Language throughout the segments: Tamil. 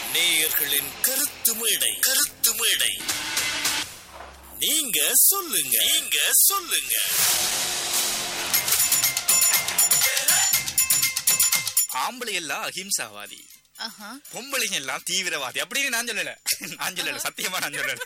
நேயர்களின் கருத்து மேடை கருத்து மேடை நீங்க சொல்லுங்க நீங்க சொல்லுங்க ஆம்பளை எல்லாம் அஹிம்சாவாதி ஆஹா பொம்பளைங்க எல்லாம் தீவிரவாதி அப்படின்னு நான் சொல்லல நான் சொல்லல சத்தியமா நான் சொல்லல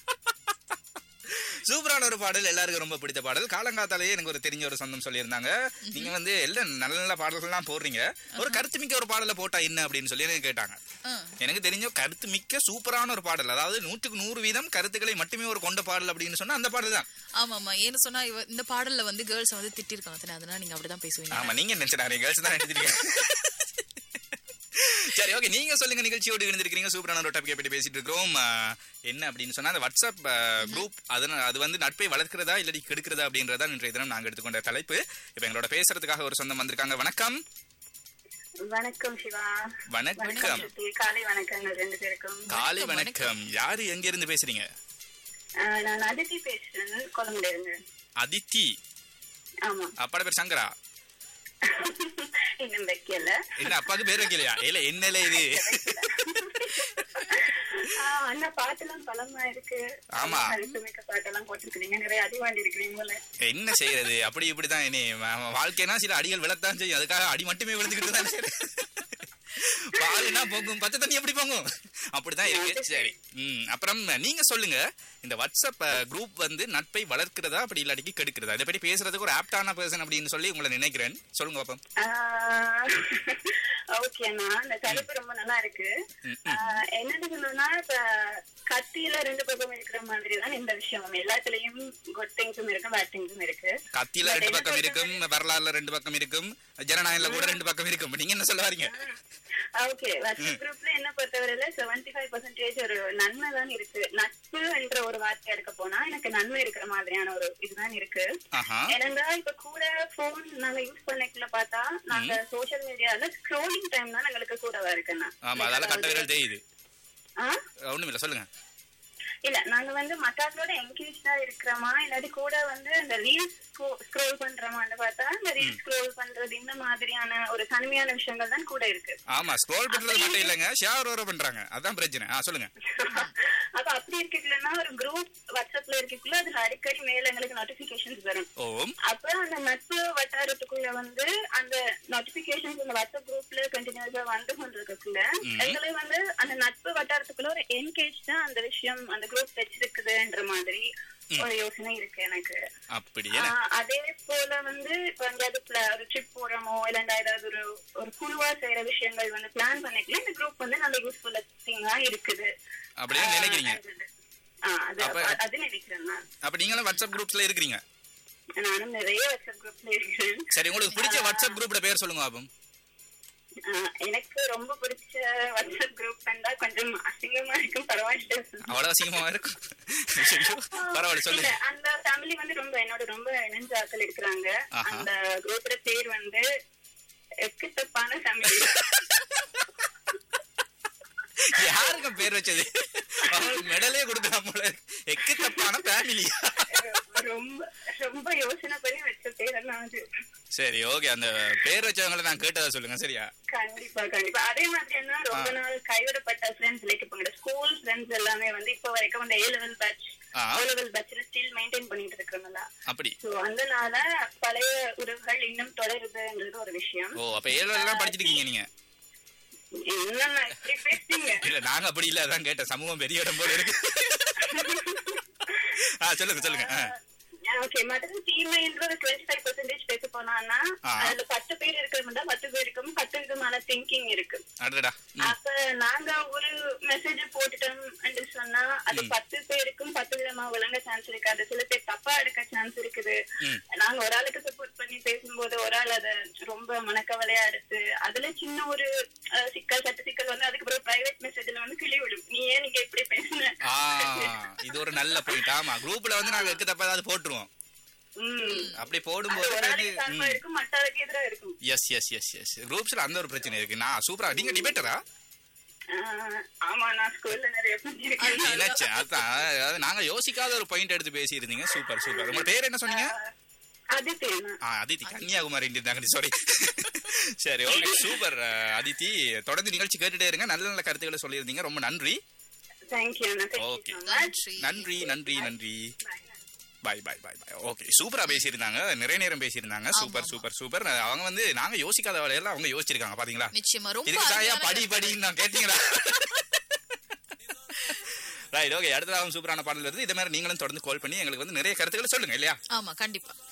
சூப்பரான ஒரு பாடல் எல்லாருக்கும் ரொம்ப பிடித்த பாடல் காலங்காத்தாலேயே எனக்கு ஒரு தெரிஞ்ச ஒரு சொந்தம் சொல்லியிருந்தாங்க நீங்க வந்து எல்லாம் நல்ல நல்ல பாடல்கள்லாம் போடுறீங்க ஒரு கருத்து மிக்க ஒரு பாடலை போட்டா என்ன அப்படின்னு சொல்லி எனக்கு கேட்டாங்க ஆ. எனக்கு தெரிஞ்ச கருத்து மிக்க சூப்பரான ஒரு பாடல் அதாவது நூற்றுக்கு நூறு வீதம் கருத்துக்களை மட்டுமே ஒரு கொண்ட பாடல் அப்படின்னு சொன்னா அந்த பாடல் தான் ஆமா ஆமா ஏன்னு சொன்னா இவ இந்த பாடல்ல வந்து கேர்ள்ஸ் வந்து திட்டிருக்காங்க தானே அதனால நீங்க அப்படிதான் பேசுவீங்க ஆமா நீங்க நினைச்சிட்டாங்க கேர்ள்ஸ் தான் நினைச்சிருக்கீங்க சரி ஓகே நீங்க சொல்லுங்க நிகழ்ச்சியோடு இருந்திருக்கீங்க சூப்பரான ஒரு டாபிக் பற்றி பேசிட்டு இருக்கோம் ஆஹ், என்ன அப்படின்னு சொன்னா அந்த வாட்ஸ்அப் குரூப் அதனால அது வந்து நட்பை வளர்க்கிறதா இல்லாட்டி கெடுக்கிறதா அப்படின்றதா இன்றைய தினம் நாங்க எடுத்துக்கொண்ட தலைப்பு இப்ப எங்களோட பேசுறதுக்காக ஒரு சொந்தம் வந்திருக்காங்க வணக்கம் வணக்கம் சிவா வணக்கம் சுத்தி. காலை வணக்கங்கள் ரெண்டு பேருக்கும் காலை வணக்கம், வணக்கம் யாரு எங்க இருந்து பேசுறீங்க ஆஹ் நான் அதித்தி பேசுறேன் கொழம்புல இருந்து அதித்தி ஆமா அப்பாட பேர் சங்கரா இன்னும் வைக்கல என்ன அப்பாக்கு பேர் வைக்கலையா இல்ல என்னல இது ஆஹ் அண்ணா பாட்டெல்லாம் பலமா இருக்கு ஆமா. மிக்க பாட்டெல்லாம் போட்டுருக்கீங்க நிறைய அடி வாங்கி இருக்கிறீங்க போல என்ன செய்யறது அப்படி இப்படிதான் இனி வ- வாழ்க்கைனா சில அடிகள் விழத்தான் செய்யும் அதுக்காக அடி மட்டுமே விழுந்துக்கிட்டு தான் செய்யறது. பாலுனா போகும் பச்சை தண்ணி எப்படி போகும் அப்படிதான் இருக்கு சரி ம் அப்புறம் நீங்க சொல்லுங்க இந்த வாட்ஸ்அப் குரூப் வந்து நட்பை வளர்க்கிறதா அப்படி இல்லாட்டிக்கு கெடுக்கிறதா இதை பற்றி பேசுறதுக்கு ஒரு ஆப்டான பர்சன் அப்படின்னு சொல்லி உங்களை நினைக்கிறேன் சொல்லுங்க பாப்போம் ஓகே அண்ணா இந்த தலைப்பு ரொம்ப நல்லா இருக்கு ஆஹ் என்னன்னு சொல்லணும்னா இப்ப கத்தியில ரெண்டு பக்கம் இருக்கிற மாதிரி தான் இந்த விஷயம் எல்லாத்துலயும் குட் திங்ஸும் இருக்கு பேட் திங்ஸும் இருக்கு கத்தியில ரெண்டு பக்கம் இருக்கும் வரலாறுல ரெண்டு பக்கம் இருக்கும் ஜனநாயகம்ல கூட ரெண்டு பக்கம் இருக்கும் நீங்க என்ன சொல்ல வரீங்க ஓகே வாட்ஸ்அப் குரூப்ல என்ன பொறுத்தவரையில செவன்டி ஃபைவ் பர்சன்டேஜ் ஒரு நன்மை தான் இருக்கு நட்பு என்ற ஒரு வார்த்தை எடுக்க போனா எனக்கு நன்மை இருக்கிற மாதிரியான ஒரு இதுதான் இருக்கு ஆஹா ஏன்னா இப்ப கூட போன் நாங்க யூஸ் பண்ணிக்கல பார்த்தா நாங்க சோசியல் மீடியால ஸ்க்ரோலிங் டைம் தான் எங்களுக்கு கூடவா இருக்குன்னா ஆமா அதால கட்ட விரல் தெரியுது ஆ? ஒண்ணுமில்ல சொல்லுங்க இல்ல நாங்க வந்து மத்தாக்களோட என்கேஜ்டா இருக்கிறோமா இல்லாட்டி கூட வந்து இந்த ரீல்ஸ் ஸ்க்ரோல் பண்றோமான்னு பார்த்தா இந்த ரீல்ஸ் ஸ்க்ரோல் பண்றது இந்த மாதிரியான ஒரு தனிமையான விஷயங்கள் தான் கூட இருக்கு ஆமா ஸ்க்ரோல் பண்றது மட்டும் இல்லைங்க ஷேர் ஓர பண்றாங்க அதான் பிரச்சனை ஆ சொல்லுங்க அப்ப அப்படி இருக்கக்குள்ளனா ஒரு குரூப் வாட்ஸ்அப்ல இருக்கக்குள்ள அதுல அடிக்கடி மேல எங்களுக்கு நோட்டிபிகேஷன்ஸ் வரும் ஓம் அப்ப அந்த நட்பு வட்டாரத்துக்குள்ள வந்து அந்த நோட்டிபிகேஷன்ஸ் இந்த வாட்ஸ்அப் குரூப்ல கண்டினியூஸா வந்து கொண்டிருக்கக்குள்ள எங்களை வந்து அந்த நட்பு வட்டாரத்துக்குள்ள ஒரு என்கேஜ் தான் அந்த விஷயம் அந்த குரூப் வச்சிருக்குதுன்ற மாதிரி ஒரு யோசனை இருக்கு எனக்கு அப்படியே ஆஹ் அதே போல வந்து இப்ப எங்கேயாவது pla- ஒரு ட்ரிப் போறோமோ இல்லைன்னா ஏதாவது ஒரு ஒரு குழுவா செய்யற விஷயங்கள் வந்து பிளான் பண்ணிக்கலாம் இந்த குரூப் வந்து நல்ல யூஸ்ஃபுல் திங்கா இருக்குது அப்படியே நினைக்கிறீங்க ஆஹ் அது அப்ப- அது நினைக்கிறேன் நான் அப்ப நீங்களும் வாட்ஸ்அப் குரூப்ஸ்ல இருக்கிறீங்க நானும் நிறைய வாட்ஸ்அப் குரூப்ல இருக்கிறேன் சரி உங்களுக்கு பிடிச்ச வாட்ஸ்அப் குரூப்ல பேர் சொல்லுங்க பாப்போம் ஆஹ் எனக்கு ரொம்ப பிடிச்ச வாட்ஸ்அப் குரூப் கண்டா கொஞ்சம் அசிங்கமா இருக்கும் பரவாயில்ல அவ்வளவு அசிங்கமா இருக்கும் ஐயோ, பரவாயில்ல இல்ல, சொல்லுங்க அந்த ஃபேமிலி வந்து ரொம்ப என்னோட ரொம்ப இணைஞ்ச ஆட்கள் இருக்கிறாங்க ஆஹா. அந்த குரூப்போட பேர் வந்து எக்கத்தப்பான ஃபேமிலி யாருங்க பேர் வச்சது அவங்களுக்கு மெடலே கொடுக்கலாம் போல எக்கு தப்பான ஃபேமிலியா ரொம்ப ரொம்ப யோசனை பண்ணி வச்ச பேர் எல்லாம் அது சரி ஓகே அந்த பேர் வச்சவங்களை நான் கேட்டதா சொல்லுங்க சரியா கண்டிப்பா கண்டிப்பா அதே மாதிரி என்ன ரொம்ப நாள் கைவிடப்பட்ட ஃப்ரெண்ட்ஸ் லைக் இப்போ ஸ்கூல் ஃப்ரெண்ட்ஸ் எல்லாமே வந்து இப்போ வரைக்கும் அந்த ஏ லெவல் பேட்ச் ஆ. ஓ லெவல் பேட்ச்ல ஸ்டில் மெயின்டைன் பண்ணிட்டு இருக்கிறோம்ல அப்படி சோ அதனால பழைய உறவுகள் இன்னும் தொடருதுன்றது ஒரு விஷயம் ஓ அப்ப ஏழு எல்லாம் படிச்சிட்டு இருக்கீங்க நீங்க என்னன்னா இப்படி பேசுறீங்க இல்ல நாங்க அப்படி இல்ல அதான் கேட்டேன் சமூகம் பெரிய இடம் போல இருக்கு ஆ சொல்லுங்க சொல்லுங்க ஆ. ஓகே மற்றது தீமைன்ற ஒரு டுவெண்ட்டி ஃபைவ் பர்சன்டேஜ் பேச போனான்னா ஆ. அதுல பத்து பேர் இருக்கிறதா பத்து பேருக்கும் பத்து விதமான திங்கிங் இருக்கு அடடா ம். அப்ப நாங்க ஒரு மெசேஜ் போட்டுட்டோம் என்று சொன்னா அது பத்து பேருக்கும் பத்து விதமா விளங்க சான்ஸ் இருக்கு அது சில பேர் தப்பா எடுக்க சான்ஸ் இருக்குது ம். நாங்க ஒரு ஆளுக்கு சப்போர்ட் பண்ணி பேசும்போது ஒரு ஆள் அத ரொம்ப மனக்கவலையா எடுத்து அதுல சின்ன ஒரு அஹ், சிக்கல் சட்ட சிக்கல் வந்து அதுக்கப்புறம் பிரைவேட் மெசேஜ்ல வந்து கிளி விடும் நீ ஏன் நீங்க இப்படி பேசுன ஆ இது ஒரு நல்ல பாயிண்ட் ஆமா குரூப்ல வந்து நாங்க எக்கு தப்பா ஏதாவது போட்டுருவோம் உம் அப்படி அது போடும்போது ஒரு ஆளுக்கு சார்பா இருக்கும் மற்றதுக்கு எதிரா இருக்கும் எஸ் எஸ் எஸ் எஸ் குரூப்ஸ்ல அந்த ஒரு பிரச்சனை இருக்கு நான் சூப்பரா நீங்க டிபேட்டரா ஆஹ், ஆமா நான் ஸ்கூல்ல நிறைய பண்ணிருக்கேன் நினைச்சேன் அதான் அதாவது நாங்க யோசிக்காத ஒரு பாயிண்ட் எடுத்து பேசி இருந்தீங்க சூப்பர் சூப்பர் உங்க பேர் என்ன சொன்னீங்க அதித்தி அண்ணா ஆ அதித்தி கன்னியாகுமரி இருந்தாங்க சாரி சரி ஓகே சூப்பர் அதித்தி தொடர்ந்து நிகழ்ச்சி கேட்டுட்டே இருங்க நல்ல நல்ல கருத்துக்களை சொல்லியிருந்தீங்க ரொம்ப நன்றி தேங்க்யூ அண்ணா Okay. நன்றி நன்றி நன்றி நன்றி பாய் பாய் பாய் பாய் ஓகே சூப்பரா பேசியிருந்தாங்க நிறைய நேரம் பேசியிருந்தாங்க சூப்பர் சூப்பர் சூப்பர் அவங்க வந்து நாங்க யோசிக்காத வேலையெல்லாம் அவங்க யோசிச்சிருக்காங்க பாத்தீங்களா நிச்சயமா ரொம்ப இதுக்கு தாயா அருமையான படி படின்னு நான் கேட்டீங்களா ரைட் ஓகே அடுத்ததாகவும் சூப்பரான பாடல் வருது இதே மாதிரி நீங்களும் தொடர்ந்து கால் பண்ணி எங்களுக்கு வந்து நிறைய கருத்துக்களை சொல்லுங்க இல்லையா ஆமா கண்டிப்பா